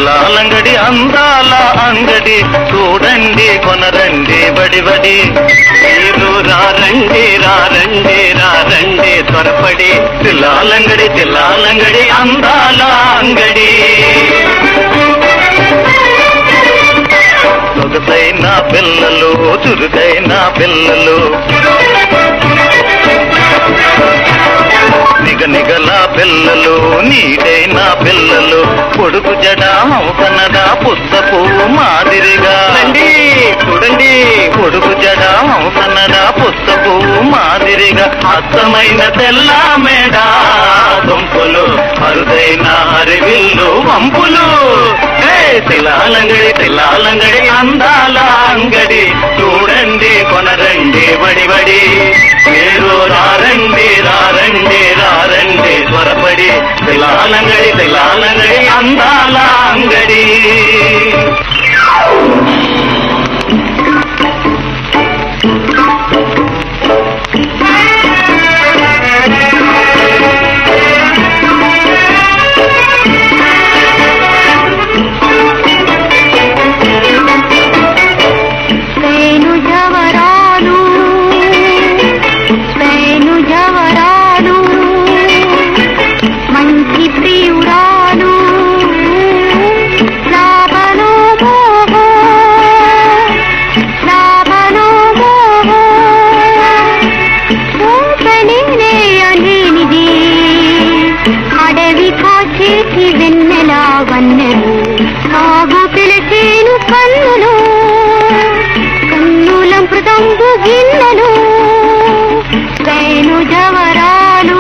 పిల్లాలంగడి అందాల అంగడి చూడండి కొనరండి బడి బడి మీరు రారండి రారండి రారండి త్వరపడి పిల్లాలంగడి పిల్లాలంగడి అందాల అంగడి సొగసైన పిల్లలు చురుకైన పిల్లలు నిగనిగల పిల్లలు నీడైన పిల్లలు పొడుగు జడ హంసనద పుస్తపు మాదిరిగా రండి చూడండి పొడుగు జడ హంసనద పుస్తపు మాదిరిగా అర్థమైన తెల్ల మేడ దుంపులు అరుదైన అరివిల్లు వంపులు ఏ తిలాలంగడి తిలాలంగడి అందాల అంగడి చూడండి కొనరండి బడి బడి మీరు రారండి రారండి రారండి త్వరపడి తిలాలంగడి తిలాలంగడి అందాల అంగడి స్వేను జవరాలు స్వేను జవరాలు మంచి ప్రియురాలు లాభను మోహో లాభను మోహో ఊపనినే అనేనిది అడవి కాచేటి వెన్నెలా వన్నెలు సాగు పిలిచేను కన్నులు కన్నుల మృదంబు గిన్నెలు శ్రేణు జవరాలు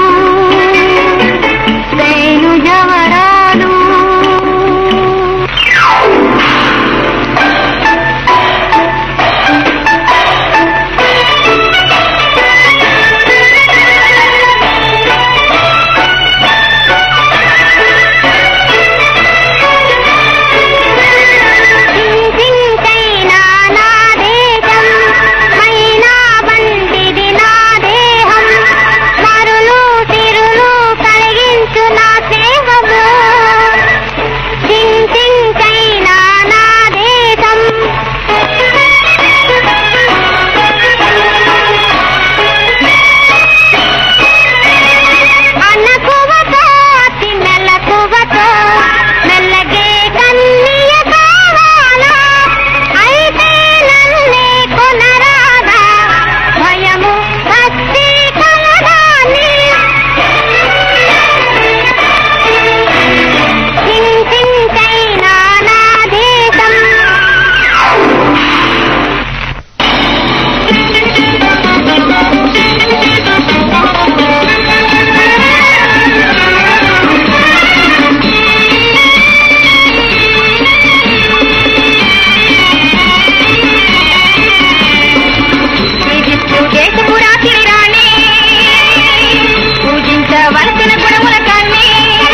శ్రేణు జవరాలు చింతించైనా నా దేశం మైనా బంటిది నా దేహం మరులు తిరులు కలిగించు నా స్నేహము చింతించైనా నా దేశం అన్నకువతో అతి మెల్లకువతో మెల్లగే కన్నీయ కావాలా అయితే నన్నే కొనరాదా భయము భక్తి కలగాని చింతించైనా నా దేశం శ్రీవిష్ణు దేశపురాతి రాణి పూజించవలసిన గుణముల కన్ని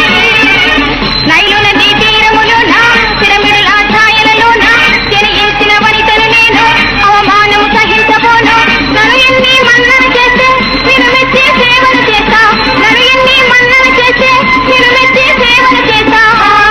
నైలు నదీ తీరములోన పిరమిడుల ఛాయలలోన జనించిన వనితను నేను అవమానము సహించబోను నన్ను ఎన్ని మన్నన చేస్తే నేను మెచ్చి సేవలు చేస్తా నన్ను ఎన్ని మన్నన చేస్తే నేను మెచ్చి సేవలు చేస్తా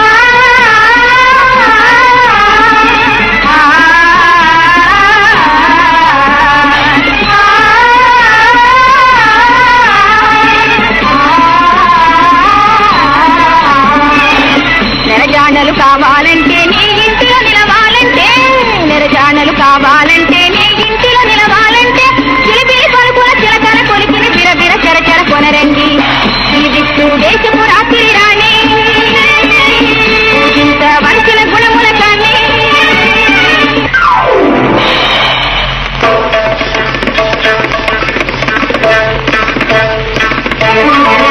నెరజానలు కావాలంటే నీ ఇంటిలో నిలవాలంటే నెరజానలు కావాలంటే నీ ఇంటిలో నిలవాలంటే చిలిపిలి పలుకుల చిలకర కొలికిని బిరబిర చెరచెర కొనరండి ఈ విష్ణు దేశపు రాత్రి రాణి పూజించవలసిన గుణముల కానీ ఆ